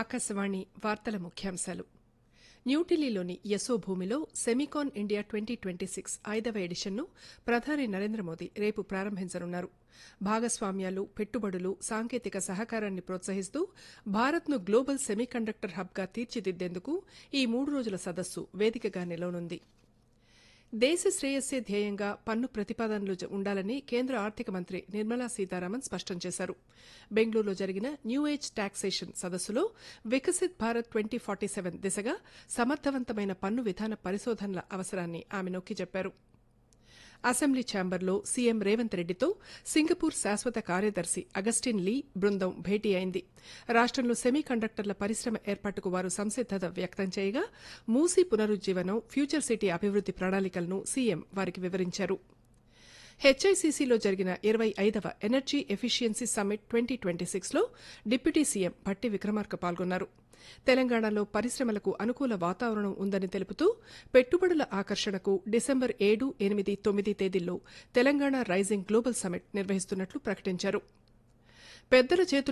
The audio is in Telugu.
ఆకాశవాణి వార్తల ముఖ్యాంశాలు న్యూఢిల్లీలోని యశోభూమిలో Semicon India twenty twenty six ఐదవ ఎడిషన్ను ప్రధాని నరేంద్ర మోదీ రేపు ప్రారంభించనున్నారు భాగస్వామ్యాలు పెట్టుబడులు సాంకేతిక సహకారాన్ని ప్రోత్సహిస్తూ భారత్ను గ్లోబల్ సెమీకండక్టర్ హబ్గా తీర్చిదిద్దేందుకు ఈ మూడు రోజుల సదస్సు వేదికగా నిలవనుంది దేశ శ్రేయస్సే ధ్యేయంగా పన్ను ప్రతిపాదనలు జ- ఉండాలని కేంద్ర ఆర్థిక మంత్రి నిర్మలా సీతారామన్ స్పష్టం చేశారు బెంగళూరులో జరిగిన న్యూ ఏజ్ టాక్సేషన్ సదస్సులో Viksit Bharat twenty forty seven దిశగా సమర్థవంతమైన పన్ను విధాన పరిశోధనల అవసరాన్ని ఆమె నొక్కి చెప్పారు అసెంబ్లీ ఛాంబర్లో సీఎం రేవంత్ రెడ్డితో సింగపూర్ శాశ్వత కార్యదర్శి అగస్టిన్ లీ బృందం భేటీ అయింది రాష్టంలో సెమీ కండక్టర్ల పరిశ్రమ ఏర్పాటుకు వారు సంసిద్దత వ్యక్తం చేయగా మూసీ పునరుజ్జీవనం ఫ్యూచర్ సిటీ అభివృద్ది ప్రణాళికలను సీఎం వారికి వివరించారు హెచ్ఐసిసిలో జరిగిన ఇరవై ఐదవ energy efficiency summit twenty twenty సిక్స్లో డిప్యూటీ సీఎం భట్టి విక్రమార్క పాల్గొన్నారు తెలంగాణలో పరిశ్రమలకు అనుకూల వాతావరణం ఉందని తెలుపుతూ పెట్టుబడుల ఆకర్షణకు డిసెంబర్ ఏడు ఎనిమిది తొమ్మిది తేదీల్లో తెలంగాణ రైజింగ్ గ్లోబల్ సమ్మిట్ నిర్వహిస్తున్నట్లు ప్రకటించారు పెద్దల చేతులు